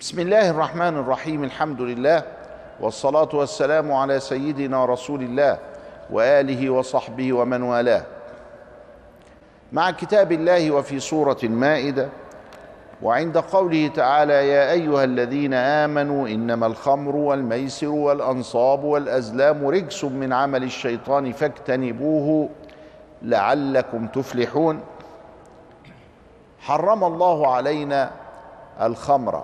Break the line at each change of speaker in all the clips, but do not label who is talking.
بسم الله الرحمن الرحيم الحمد لله والصلاة والسلام على سيدنا رسول الله وآله وصحبه ومن والاه مع كتاب الله وفي سورة المائدة وعند قوله تعالى يا أيها الذين آمنوا إنما الخمر والميسر والأنصاب والأزلام رجس من عمل الشيطان فاجتنبوه لعلكم تفلحون حرم الله علينا الخمر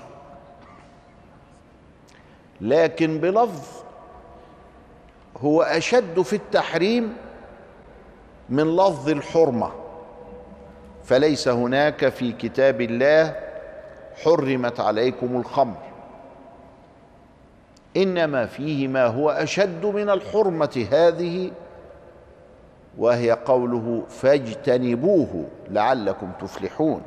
لكن بلفظ هو اشد في التحريم من لفظ الحرمه فليس هناك في كتاب الله حرمت عليكم الخمر انما فيه ما هو اشد من الحرمه هذه وهي قوله فاجتنبوه لعلكم تفلحون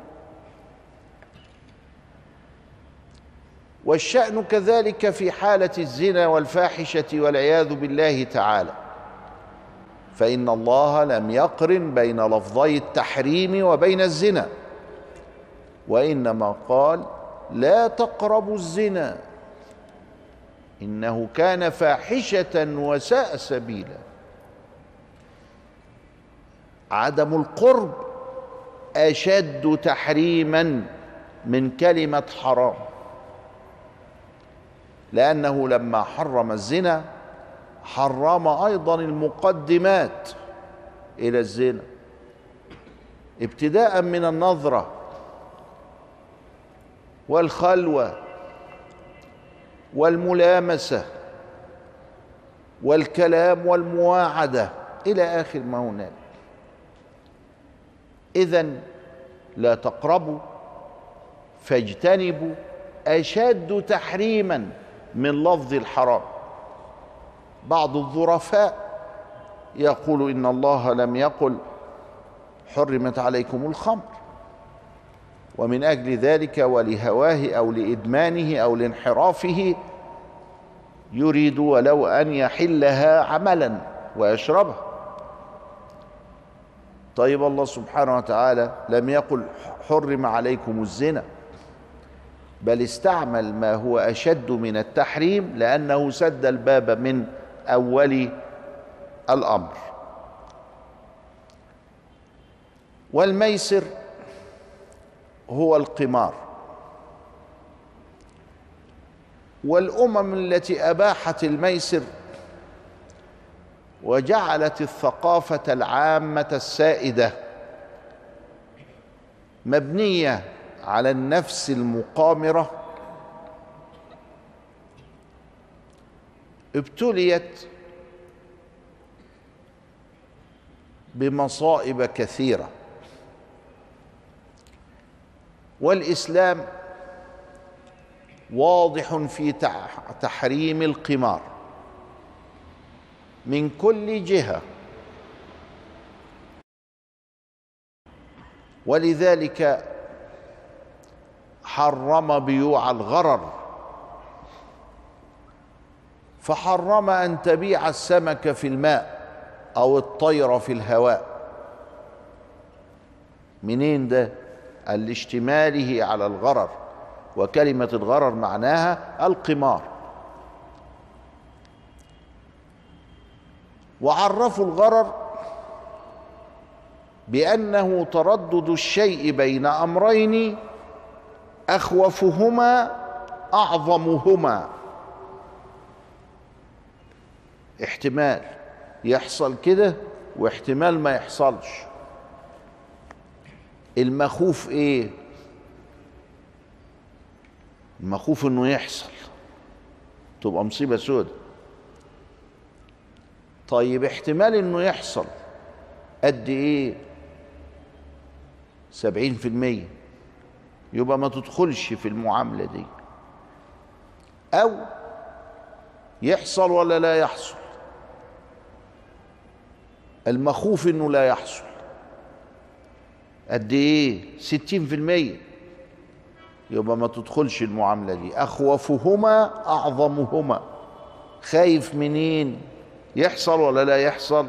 والشأن كذلك في حالة الزنا والفاحشة والعياذ بالله تعالى فإن الله لم يقرن بين لفظي التحريم وبين الزنا وإنما قال لا تقربوا الزنا إنه كان فاحشة وساء سبيلا عدم القرب أشد تحريما من كلمة حرام لأنه لما حرم الزنا حرم أيضا المقدمات إلى الزنا ابتداء من النظرة والخلوة والملامسة والكلام والمواعدة إلى آخر ما هناك إذا لا تقربوا فاجتنبوا أشد تحريما من لفظ الحرام بعض الظرفاء يقول ان الله لم يقل حرمت عليكم الخمر ومن اجل ذلك ولهواه او لادمانه او لانحرافه يريد ولو ان يحلها عملا ويشربها طيب الله سبحانه وتعالى لم يقل حرم عليكم الزنا بل استعمل ما هو اشد من التحريم لانه سد الباب من اول الامر والميسر هو القمار والامم التي اباحت الميسر وجعلت الثقافه العامه السائده مبنيه على النفس المقامره ابتليت بمصائب كثيره والاسلام واضح في تحريم القمار من كل جهه ولذلك حرم بيوع الغرر فحرم ان تبيع السمك في الماء او الطير في الهواء منين ده قال لاشتماله على الغرر وكلمه الغرر معناها القمار وعرفوا الغرر بانه تردد الشيء بين امرين اخوفهما اعظمهما احتمال يحصل كده واحتمال ما يحصلش المخوف ايه المخوف انه يحصل تبقى مصيبه سودة طيب احتمال انه يحصل قد ايه سبعين في المية يبقى ما تدخلش في المعاملة دي أو يحصل ولا لا يحصل المخوف انه لا يحصل قد ايه ستين في المية يبقى ما تدخلش المعاملة دي أخوفهما أعظمهما خايف منين يحصل ولا لا يحصل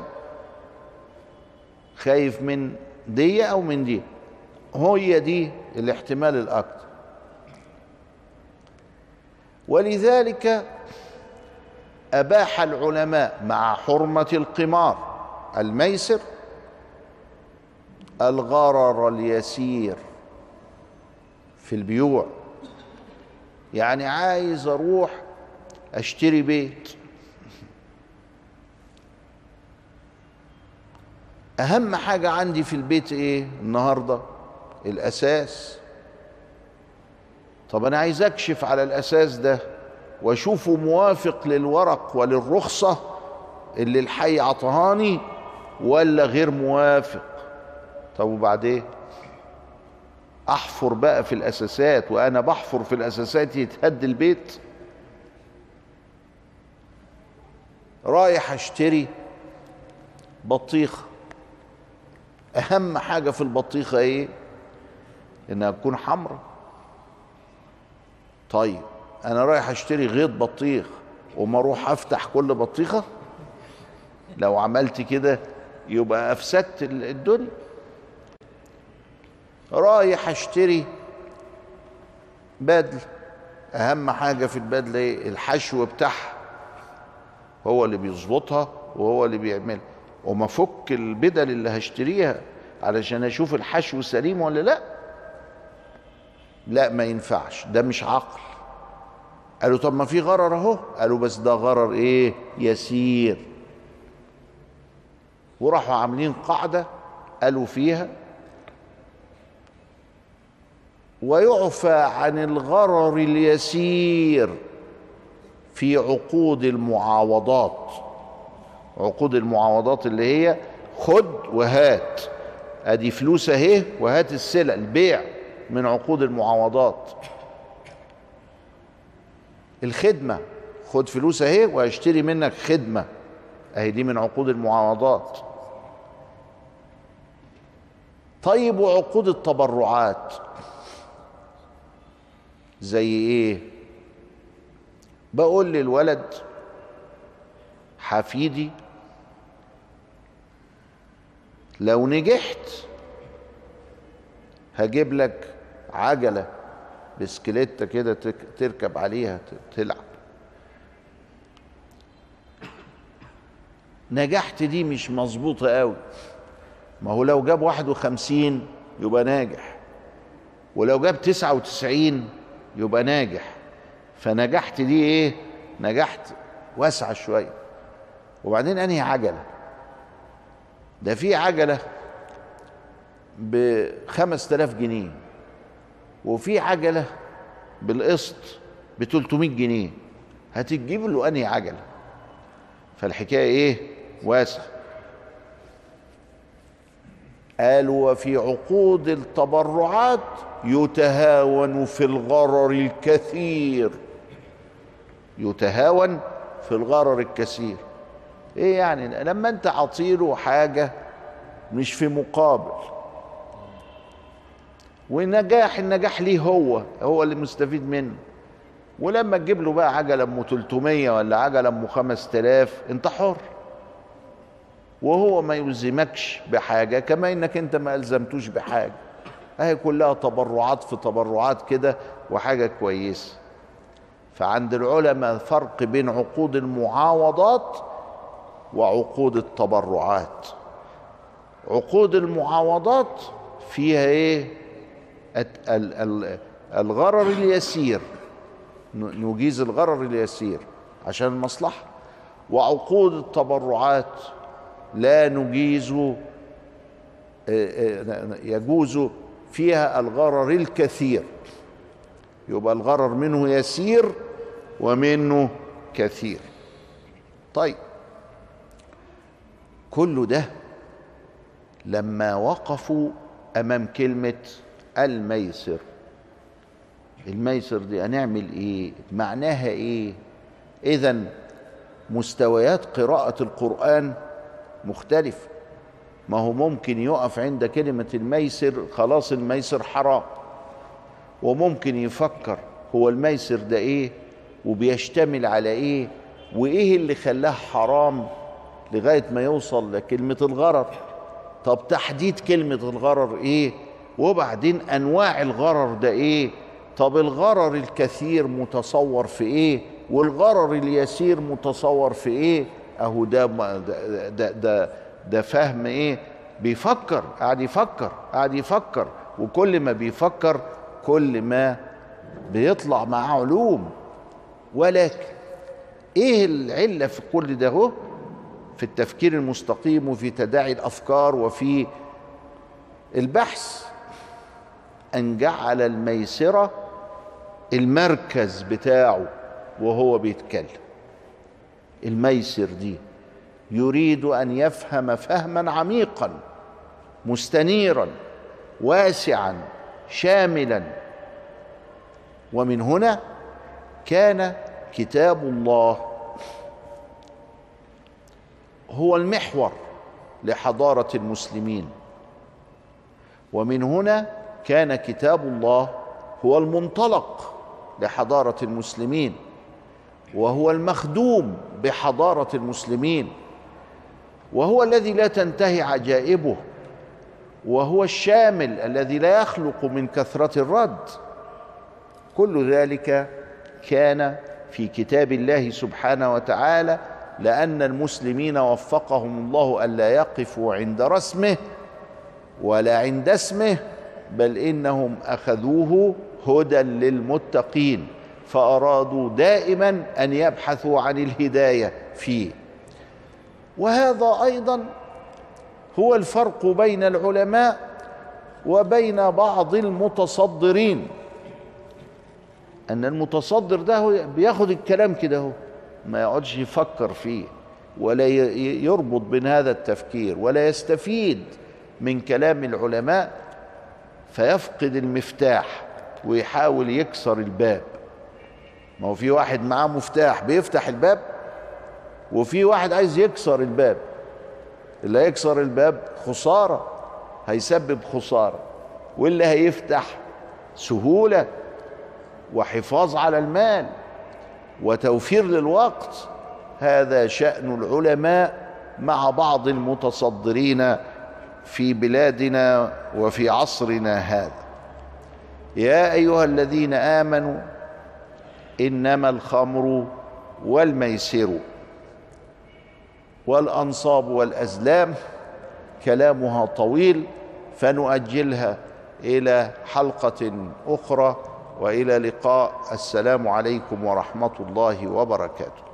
خايف من دي أو من دي هي دي الاحتمال الأكثر ولذلك اباح العلماء مع حرمه القمار الميسر الغرر اليسير في البيوع يعني عايز اروح اشتري بيت اهم حاجه عندي في البيت ايه النهارده الاساس طب انا عايز اكشف على الاساس ده واشوفه موافق للورق وللرخصه اللي الحي عطهاني ولا غير موافق طب وبعدين احفر بقى في الاساسات وانا بحفر في الاساسات يتهد البيت رايح اشتري بطيخه اهم حاجه في البطيخه ايه انها تكون حمراء طيب انا رايح اشتري غيط بطيخ وما اروح افتح كل بطيخه لو عملت كده يبقى افسدت الدنيا رايح اشتري بدل اهم حاجه في البدله ايه الحشو بتاعها هو اللي بيظبطها وهو اللي بيعملها وما فك البدل اللي هشتريها علشان اشوف الحشو سليم ولا لا لا ما ينفعش ده مش عقل قالوا طب ما في غرر اهو قالوا بس ده غرر ايه يسير وراحوا عاملين قاعده قالوا فيها ويعفى عن الغرر اليسير في عقود المعاوضات عقود المعاوضات اللي هي خد وهات ادي فلوس اهي وهات السلع البيع من عقود المعاوضات الخدمة خد فلوس اهي وهشتري منك خدمة اهي دي من عقود المعاوضات طيب وعقود التبرعات زي ايه بقول للولد حفيدي لو نجحت هجيب لك عجلة بسكليتة كده تركب عليها تلعب نجحت دي مش مظبوطة قوي ما هو لو جاب واحد وخمسين يبقى ناجح ولو جاب تسعة وتسعين يبقى ناجح فنجحت دي ايه نجحت واسعة شوية وبعدين انهي عجلة ده في عجلة بخمس تلاف جنيه وفي عجلة بالقسط ب 300 جنيه هتجيب له انهي عجلة فالحكاية ايه واسع قالوا وفي عقود التبرعات يتهاون في الغرر الكثير يتهاون في الغرر الكثير ايه يعني لما انت عطيله حاجة مش في مقابل ونجاح النجاح ليه هو هو اللي مستفيد منه ولما تجيب له بقى عجله ام 300 ولا عجله ام 5000 انت حر وهو ما يلزمكش بحاجه كما انك انت ما الزمتوش بحاجه اهي كلها تبرعات في تبرعات كده وحاجه كويسه فعند العلماء فرق بين عقود المعاوضات وعقود التبرعات عقود المعاوضات فيها ايه الغرر اليسير نجيز الغرر اليسير عشان المصلحة وعقود التبرعات لا نجيز يجوز فيها الغرر الكثير يبقى الغرر منه يسير ومنه كثير طيب كل ده لما وقفوا امام كلمه الميسر الميسر دي هنعمل ايه معناها ايه اذا مستويات قراءه القران مختلفه ما هو ممكن يقف عند كلمه الميسر خلاص الميسر حرام وممكن يفكر هو الميسر ده ايه وبيشتمل على ايه وايه اللي خلاه حرام لغايه ما يوصل لكلمه الغرر طب تحديد كلمه الغرر ايه وبعدين انواع الغرر ده ايه طب الغرر الكثير متصور في ايه والغرر اليسير متصور في ايه اهو ده ده ده, ده, ده فهم ايه بيفكر قاعد يفكر قاعد يفكر وكل ما بيفكر كل ما بيطلع مع علوم ولكن ايه العله في كل ده هو في التفكير المستقيم وفي تداعي الافكار وفي البحث ان جعل الميسره المركز بتاعه وهو بيتكلم الميسر دي يريد ان يفهم فهما عميقا مستنيرا واسعا شاملا ومن هنا كان كتاب الله هو المحور لحضاره المسلمين ومن هنا كان كتاب الله هو المنطلق لحضاره المسلمين وهو المخدوم بحضاره المسلمين وهو الذي لا تنتهي عجائبه وهو الشامل الذي لا يخلق من كثره الرد كل ذلك كان في كتاب الله سبحانه وتعالى لان المسلمين وفقهم الله الا يقفوا عند رسمه ولا عند اسمه بل انهم اخذوه هدى للمتقين فارادوا دائما ان يبحثوا عن الهدايه فيه وهذا ايضا هو الفرق بين العلماء وبين بعض المتصدرين ان المتصدر ده هو بياخد الكلام كده هو ما يقعدش يفكر فيه ولا يربط بين هذا التفكير ولا يستفيد من كلام العلماء فيفقد المفتاح ويحاول يكسر الباب ما هو في واحد معاه مفتاح بيفتح الباب وفي واحد عايز يكسر الباب اللي هيكسر الباب خساره هيسبب خساره واللي هيفتح سهوله وحفاظ على المال وتوفير للوقت هذا شان العلماء مع بعض المتصدرين في بلادنا وفي عصرنا هذا يا ايها الذين امنوا انما الخمر والميسر والانصاب والازلام كلامها طويل فنؤجلها الى حلقه اخرى والى لقاء السلام عليكم ورحمه الله وبركاته